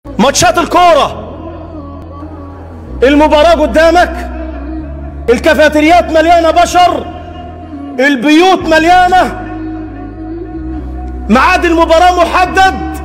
ماتشات الكورة المباراة قدامك الكافيتريات مليانة بشر البيوت مليانة ميعاد المباراة محدد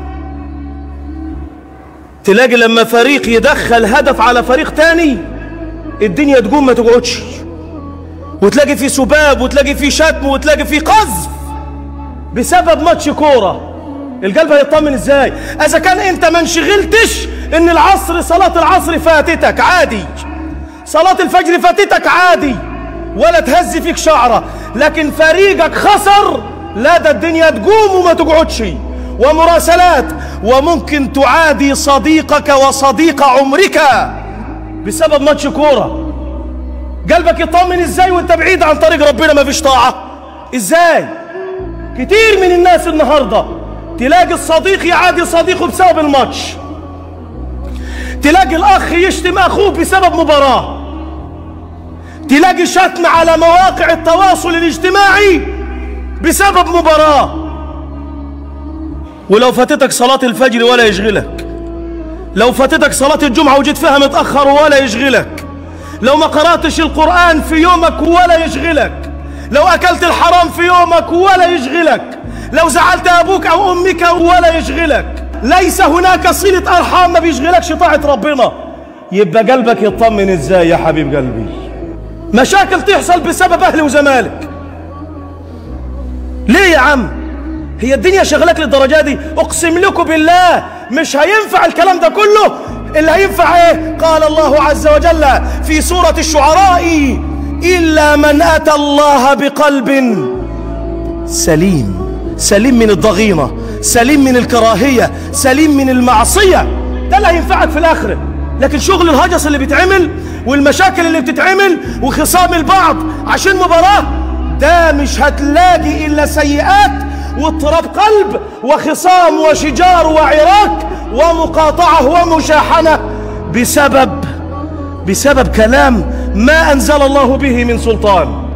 تلاقي لما فريق يدخل هدف على فريق تاني الدنيا تقوم ما تقعدش وتلاقي في سباب وتلاقي في شتم وتلاقي في قذف بسبب ماتش كوره القلب هيطمن ازاي اذا كان انت ما انشغلتش ان العصر صلاة العصر فاتتك عادي صلاة الفجر فاتتك عادي ولا تهز فيك شعرة لكن فريقك خسر لا ده الدنيا تقوم وما تقعدش ومراسلات وممكن تعادي صديقك وصديق عمرك بسبب ماتش كورة قلبك يطمن ازاي وانت بعيد عن طريق ربنا ما فيش طاعة ازاي كتير من الناس النهارده تلاقي الصديق يعادي صديقه بسبب الماتش تلاقي الأخ يشتم أخوه بسبب مباراة تلاقي شتم على مواقع التواصل الاجتماعي بسبب مباراة ولو فاتتك صلاة الفجر ولا يشغلك لو فاتتك صلاة الجمعة وجيت فيها متأخر ولا يشغلك لو ما قرأتش القرآن في يومك ولا يشغلك لو أكلت الحرام في يومك ولا يشغلك لو زعلت أبوك أو أمك ولا يشغلك ليس هناك صلة أرحام ما بيشغلكش طاعة ربنا يبقى قلبك يطمن إزاي يا حبيب قلبي مشاكل تحصل بسبب أهلي وزمالك ليه يا عم هي الدنيا شغلك للدرجة دي أقسم لكم بالله مش هينفع الكلام ده كله اللي هينفع ايه قال الله عز وجل في سورة الشعراء إلا من أتى الله بقلب سليم سليم من الضغينة سليم من الكراهية سليم من المعصية ده اللي هينفعك في الآخرة لكن شغل الهجس اللي بيتعمل والمشاكل اللي بتتعمل وخصام البعض عشان مباراة ده مش هتلاقي إلا سيئات واضطراب قلب وخصام وشجار وعراك ومقاطعة ومشاحنة بسبب بسبب كلام ما أنزل الله به من سلطان